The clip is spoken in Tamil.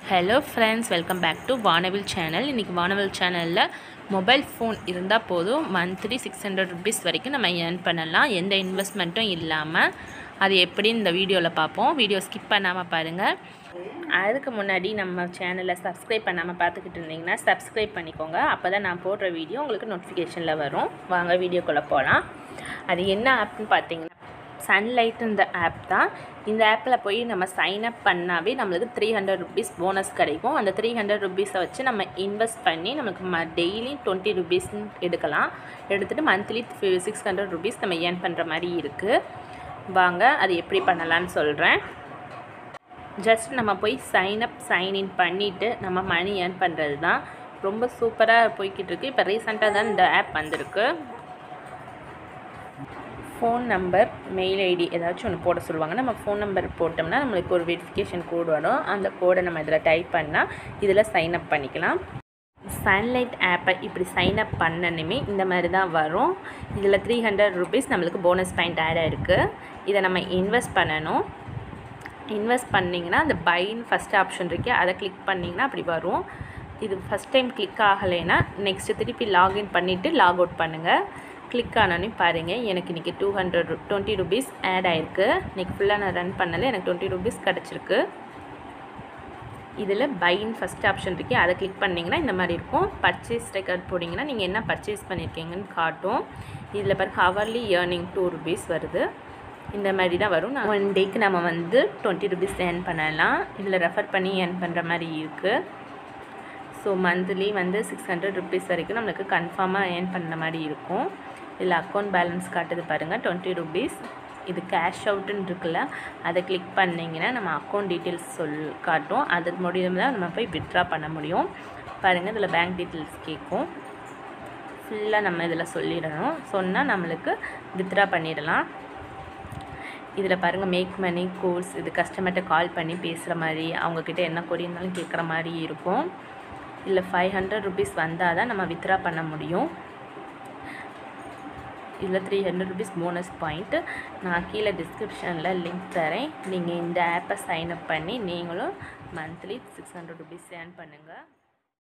hello friends welcome back to Vanavil channel இன்றைக்கி வானவில் சேனலில் மொபைல் ஃபோன் இருந்தால் போதும் மந்த்லி சிக்ஸ் ஹண்ட்ரட் ருபீஸ் வரைக்கும் நம்ம ஏர்ன் பண்ணலாம் எந்த இன்வெஸ்ட்மெண்ட்டும் இல்லாமல் அது எப்படி இந்த வீடியோவில் பார்ப்போம் வீடியோ ஸ்கிப் பண்ணாமல் பாருங்கள் அதுக்கு முன்னாடி நம்ம சேனலை சப்ஸ்கிரைப் பண்ணாமல் பார்த்துக்கிட்டு இருந்தீங்கன்னா சப்ஸ்கிரைப் பண்ணிக்கோங்க அப்போ தான் நான் போடுற வீடியோ உங்களுக்கு நோட்டிஃபிகேஷனில் வரும் வாங்க வீடியோக்குள்ளே போகலாம் அது என்ன ஆப்னு பார்த்தீங்கன்னா சன்லைட் இந்த ஆப் தான் இந்த ஆப்பில் போய் நம்ம சைன் அப் பண்ணாவே நம்மளுக்கு த்ரீ ஹண்ட்ரட் ருபீஸ் போனஸ் கிடைக்கும் அந்த த்ரீ ஹண்ட்ரட் ருபீஸை வச்சு நம்ம இன்வெஸ்ட் பண்ணி நமக்கு ம டெய்லி டுவெண்ட்டி ருபீஸ் எடுக்கலாம் எடுத்துகிட்டு மந்த்லி சிக்ஸ் ஹண்ட்ரட் ருபீஸ் நம்ம ஏர்ன் பண்ணுற மாதிரி இருக்குது வாங்க அது எப்படி பண்ணலான்னு சொல்கிறேன் ஜஸ்ட் நம்ம போய் சைன் அப் சைன் இன் பண்ணிவிட்டு நம்ம மணி ஏர்ன் பண்ணுறது தான் ரொம்ப சூப்பராக போய்கிட்டு இருக்கு இப்போ ரீசெண்டாக தான் இந்த ஆப் வந்திருக்கு ஃபோன் நம்பர் மெயில் ஐடி ஏதாச்சும் ஒன்று போட சொல்லுவாங்க நம்ம ஃபோன் நம்பர் போட்டோம்னா நம்மளுக்கு ஒரு வெரிஃபிகேஷன் கோடு வரும் அந்த கோடை நம்ம இதில் டைப் பண்ணால் இதில் சைன் அப் பண்ணிக்கலாம் சன்லைட் ஆப்பை இப்படி சைன் அப் பண்ணணுமே இந்த மாதிரி தான் வரும் இதில் த்ரீ ஹண்ட்ரட் ருபீஸ் நம்மளுக்கு போனஸ் பாயிண்ட் ஆட் ஆகிருக்கு இதை நம்ம இன்வெஸ்ட் பண்ணணும் இன்வெஸ்ட் பண்ணிங்கன்னா அந்த பைன்னு ஃபஸ்ட் ஆப்ஷன் இருக்கு அதை கிளிக் பண்ணிங்கன்னா அப்படி வரும் இது ஃபஸ்ட் டைம் கிளிக் ஆகலைன்னா நெக்ஸ்ட்டு திருப்பி லாகின் பண்ணிவிட்டு லாக் அவுட் பண்ணுங்கள் கிளிக் ஆனோன்னு பாருங்கள் எனக்கு இன்றைக்கி two hundred twenty rupees add ஆகிருக்கு இன்றைக்கி ஃபுல்லாக நான் ரன் பண்ணல எனக்கு டுவெண்ட்டி ருபீஸ் கிடச்சிருக்கு இதில் பைன் ஃபஸ்ட் ஆப்ஷன் இருக்குது அதை கிளிக் பண்ணிங்கன்னா இந்த மாதிரி இருக்கும் பர்ச்சேஸ் ரெக்கார்ட் போட்டிங்கன்னா நீங்கள் என்ன பர்ச்சேஸ் பண்ணியிருக்கீங்கன்னு காட்டும் இதில் பாருங்க ஹவர்லி ஏர்னிங் டூ ருபீஸ் வருது இந்த மாதிரி தான் வரும் நான் ஒன் டேக்கு நம்ம வந்து டுவெண்ட்டி ருபீஸ் ஏர்ன் பண்ணலாம் இதில் ரெஃபர் பண்ணி ஏர்ன் பண்ணுற மாதிரி இருக்குது ஸோ மந்த்லி வந்து சிக்ஸ் ஹண்ட்ரட் ருபீஸ் வரைக்கும் நம்மளுக்கு கன்ஃபார்மாக ஏர்ன் பண்ணுற மாதிரி இருக்கும் இதில் அக்கௌண்ட் பேலன்ஸ் காட்டுது பாருங்கள் டுவெண்ட்டி ருபீஸ் இது கேஷ் அவுட்டுன்னு இருக்குல்ல அதை கிளிக் பண்ணிங்கன்னா நம்ம அக்கௌண்ட் டீட்டெயில்ஸ் சொல் காட்டும் அது முடியும் தான் நம்ம போய் வித்ட்ரா பண்ண முடியும் பாருங்கள் இதில் பேங்க் டீட்டெயில்ஸ் கேட்கும் ஃபுல்லாக நம்ம இதில் சொல்லிடணும் சொன்னால் நம்மளுக்கு வித்ட்ரா பண்ணிடலாம் இதில் பாருங்கள் மேக் மணி கோர்ஸ் இது கஸ்டமர்கிட்ட கால் பண்ணி பேசுகிற மாதிரி அவங்கக்கிட்ட என்ன கொடி இருந்தாலும் கேட்குற மாதிரி இருக்கும் இல்லை ஃபைவ் ஹண்ட்ரட் ருபீஸ் வந்தால் தான் நம்ம வித்ட்ரா பண்ண முடியும் இதில் three hundred rupees bonus point நான் கீழே டிஸ்கிரிப்ஷனில் லிங்க் தரேன் நீங்கள் இந்த ஆப்பை சைன் அப் பண்ணி நீங்களும் monthly six hundred rupees earn பண்ணுங்கள்